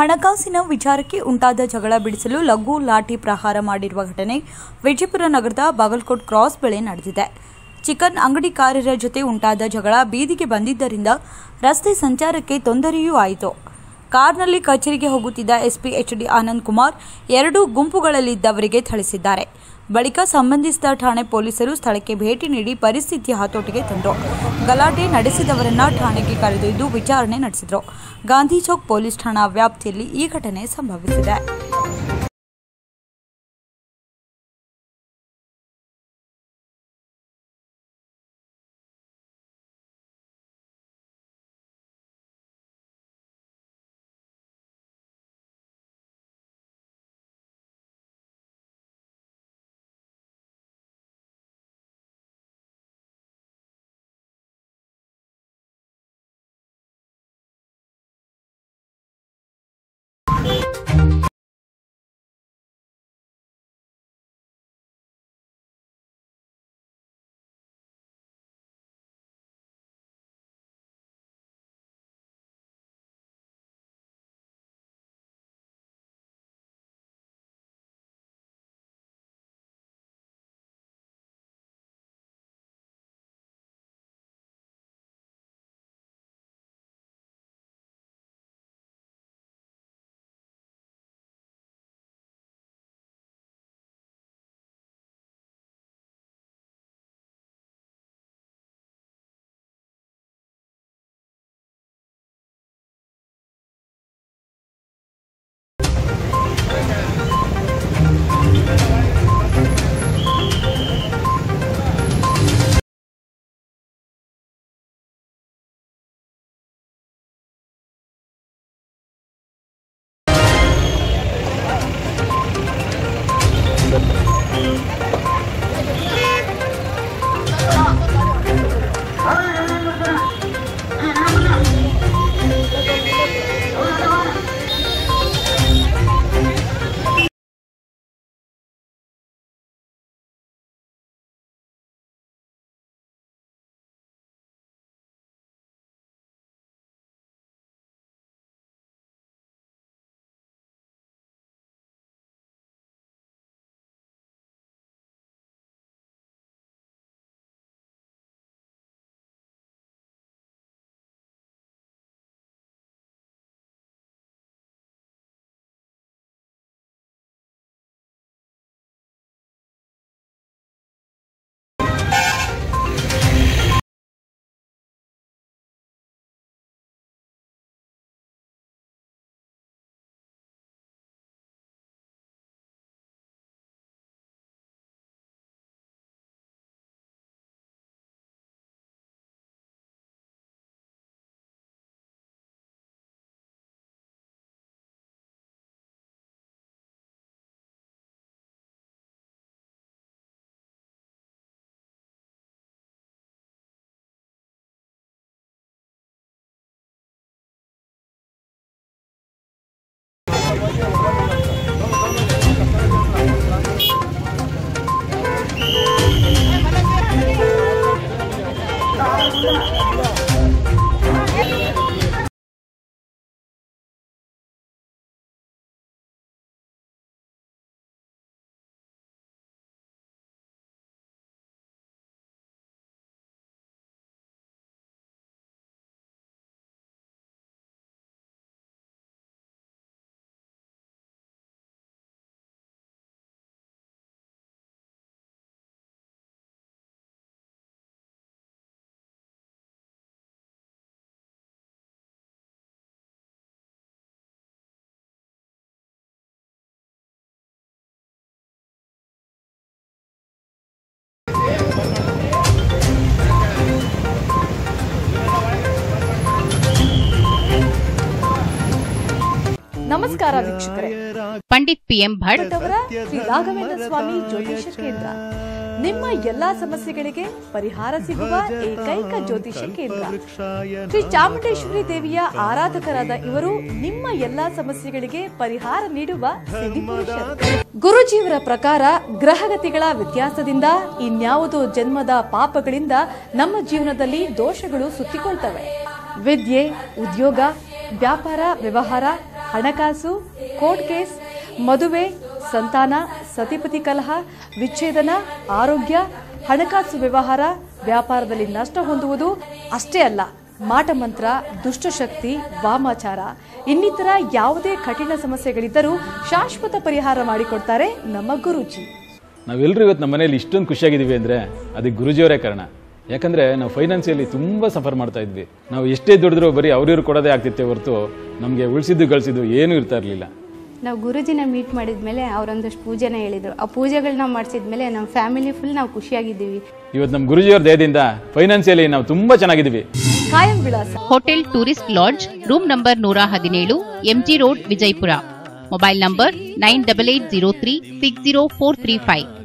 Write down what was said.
ಹಣಕಾಸಿನ ವಿಚಾರಕ್ಕೆ ಉಂಟಾದ ಜಗಳ ಬಿಡಿಸಲು ಲಘು ಲಾಠಿ ಪ್ರಹಾರ ಮಾಡಿರುವ ಘಟನೆ ವಿಜಯಪುರ ನಗರದ ಬಾಗಲಕೋಟ್ ಕ್ರಾಸ್ ಬಳಿ ನಡೆದಿದೆ ಚಿಕನ್ ಅಂಗಡಿಕಾರರ ಜೊತೆ ಉಂಟಾದ ಜಗಳ ಬೀದಿಗೆ ಬಂದಿದ್ದರಿಂದ ರಸ್ತೆ ಸಂಚಾರಕ್ಕೆ ತೊಂದರೆಯೂ ಆಯಿತು ಕಾರ್ನಲ್ಲಿ ಕಚೇರಿಗೆ ಹೋಗುತ್ತಿದ್ದ ಎಸ್ಪಿ ಎಚ್ಡಿ ಆನಂದ್ ಕುಮಾರ್ ಎರಡೂ ಗುಂಪುಗಳಲ್ಲಿದ್ದವರಿಗೆ ಥಳಿಸಿದ್ದಾರೆ ಬಳಿಕ ಸಂಬಂಧಿಸಿದ ಠಾಣೆ ಪೊಲೀಸರು ಸ್ಥಳಕ್ಕೆ ಭೇಟಿ ನೀಡಿ ಪರಿಸ್ಥಿತಿ ಹತೋಟಿಗೆ ತಂದರು ಗಲಾಟೆ ನಡೆಸಿದವರನ್ನ ಠಾಣೆಗೆ ಕರೆದೊಯ್ದು ವಿಚಾರಣೆ ನಡೆಸಿದರು ಗಾಂಧಿ ಚೌಕ್ ಪೊಲೀಸ್ ಠಾಣಾ ವ್ಯಾಪ್ತಿಯಲ್ಲಿ ಈ ಘಟನೆ ಸಂಭವಿಸಿದೆ ನಮಸ್ಕಾರ ವೀಕ್ಷಕರೇ ಪಂಡಿತ್ ಪಿಎಂ ಭಟ್ ಅವರ ಶ್ರೀ ರಾಘವೇಂದ್ರ ಸ್ವಾಮಿ ಜ್ಯೋತಿಷ ಕೇಂದ್ರ ನಿಮ್ಮ ಎಲ್ಲಾ ಸಮಸ್ಯೆಗಳಿಗೆ ಪರಿಹಾರ ಸಿಗುವ ಏಕೈಕ ಜ್ಯೋತಿಷ ಕೇಂದ್ರ ಶ್ರೀ ಚಾಮುಂಡೇಶ್ವರಿ ದೇವಿಯ ಆರಾಧಕರಾದ ಇವರು ನಿಮ್ಮ ಎಲ್ಲಾ ಸಮಸ್ಯೆಗಳಿಗೆ ಪರಿಹಾರ ನೀಡುವ ಸಿದ್ಧಿಪುರುಷರು ಗುರುಜಿಯವರ ಪ್ರಕಾರ ಗ್ರಹಗತಿಗಳ ವ್ಯತ್ಯಾಸದಿಂದ ಇನ್ಯಾವುದೋ ಜನ್ಮದ ಪಾಪಗಳಿಂದ ನಮ್ಮ ಜೀವನದಲ್ಲಿ ದೋಷಗಳು ಸುತ್ತಿಕೊಳ್ತವೆ ವಿದ್ಯೆ ಉದ್ಯೋಗ ವ್ಯಾಪಾರ ವ್ಯವಹಾರ ಹಣಕಾಸು ಕೋರ್ಟ್ ಕೇಸ್ ಮದುವೆ ಸಂತಾನ ಸತಿಪತಿ ಕಲಹ ವಿಚ್ಛೇದನ ಆರೋಗ್ಯ ಹಣಕಾಸು ವ್ಯವಹಾರ ವ್ಯಾಪಾರದಲ್ಲಿ ನಷ್ಟ ಹೊಂದುವುದು ಅಷ್ಟೇ ಅಲ್ಲ ಮಾಟಮಂತ್ರ ದುಷ್ಟಶಕ್ತಿ ವಾಮಾಚಾರ ಇನ್ನಿತರ ಯಾವುದೇ ಕಠಿಣ ಸಮಸ್ಯೆಗಳಿದ್ದರೂ ಶಾಶ್ವತ ಪರಿಹಾರ ಮಾಡಿಕೊಡ್ತಾರೆ ನಮ್ಮ ಗುರೂಜಿ ನಾವೆಲ್ಲರೂ ಇವತ್ತು ನಮ್ಮ ಮನೇಲಿ ಇಷ್ಟೊಂದು ಖುಷಿಯಾಗಿದ್ದೀವಿ ಅಂದರೆ ಅದಕ್ಕೆ ಗುರುಜಿಯವರೇ ಕಾರಣ ಯಾಕಂದರೆ ನಾವು ಫೈನಾನ್ಸಿಯಲಿ ತುಂಬ ಸಫರ್ ಮಾಡ್ತಾ ಇದ್ವಿ ನಾವು ಎಷ್ಟೇ ದುಡಿದ್ರೂ ಬರೀ ಅವ್ರಿವ್ರು ಕೊಡೋದೇ ಆಗ್ತಿತ್ತೆ ಹೊರತು ನಮಗೆ ಉಳಿಸಿದ್ದು ಗಳಿಸಿದ್ದು ಏನೂ ಇರ್ತಾ ಇರಲಿಲ್ಲ ನಾವು ಗುರುಜಿನ ಮೀಟ್ ಮಾಡಿದ್ಮೇಲೆ ಅವರೊಂದಷ್ಟು ಪೂಜೆನ ಹೇಳಿದರು ಆ ಪೂಜೆಗಳನ್ನ ಮಾಡಿಸಿದ್ಮೇಲೆ ನಮ್ಮ ಫ್ಯಾಮಿಲಿ ಫುಲ್ ನಾವು ಖುಷಿಯಾಗಿದ್ದೀವಿ ಇವತ್ತು ನಮ್ಮ ಗುರುಜಿಯವ್ರ ದಯದಿಂದ ಫೈನಾನ್ಸಿಯಲಿ ನಾವು ತುಂಬ ಚೆನ್ನಾಗಿದ್ದೀವಿ ಕಾಯಂ ವಿಳಾಸ hotel tourist lodge room number ನೂರ ಹದಿನೇಳು MG road Vijayapura mobile number nine double eight zero three six zero four three five